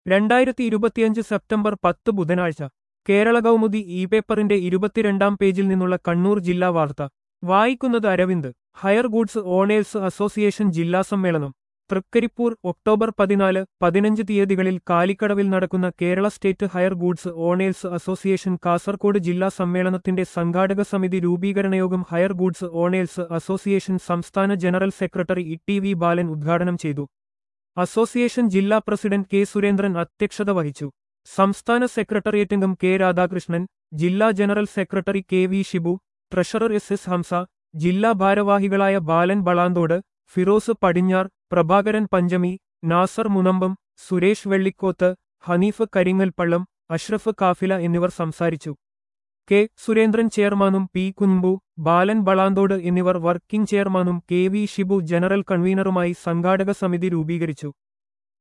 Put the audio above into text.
രണ്ടായിരത്തി ഇരുപത്തിയഞ്ച് സെപ്റ്റംബർ പത്ത് ബുധനാഴ്ച കേരള കൗമുദി ഇ പേപ്പറിന്റെ ഇരുപത്തിരണ്ടാം പേജിൽ നിന്നുള്ള കണ്ണൂർ ജില്ലാ വാർത്ത വായിക്കുന്നത് Aravind hire goods owners association ജില്ലാ സമ്മേളനം തൃക്കരിപ്പൂർ ഒക്ടോബർ പതിനാല് പതിനഞ്ച് തീയതികളിൽ കാലിക്കടവിൽ നടക്കുന്ന Kerala state hire goods owners association Kasaragod ജില്ലാ സമ്മേളനത്തിന്റെ സംഘാടക സമിതി രൂപീകരണയോഗം ഹയർ ഗൂഡ്സ് ഓണേഴ്സ് അസോസിയേഷൻ സംസ്ഥാന general secretary E T V Balan ഉദ്ഘാടനം ചെയ്തു അസോസിയേഷൻ ജില്ലാ പ്രസിഡന്റ് കെ സുരേന്ദ്രൻ അധ്യക്ഷത വഹിച്ചു സംസ്ഥാന സെക്രട്ടേറിയറ്റംഗം കെ രാധാകൃഷ്ണൻ ജില്ലാ general secretary K V Shibu treasurer S S Hamsa ജില്ലാ ഭാരവാഹികളായ ബാലൻ വളാന്തോട് ഫിറോസ് പടിഞ്ഞാർ പ്രഭാകരൻ പഞ്ചമി നാസർ മുനമ്പം സുരേഷ് വെള്ളിക്കോത്ത് ഹനീഫ് കരിങ്ങൽപ്പള്ളം അഷ്റഫ് കാഫില എന്നിവർ സംസാരിച്ചു കെ സുരേന്ദ്രൻ ചെയർമാനും പി കുൻബു ബാലൻ വളാന്തോട് എന്നിവർ വർക്കിംഗ് ചെയർമാനും കെ വി ഷിബു ജനറൽ കൺവീനറുമായി സംഘാടക സമിതി രൂപീകരിച്ചു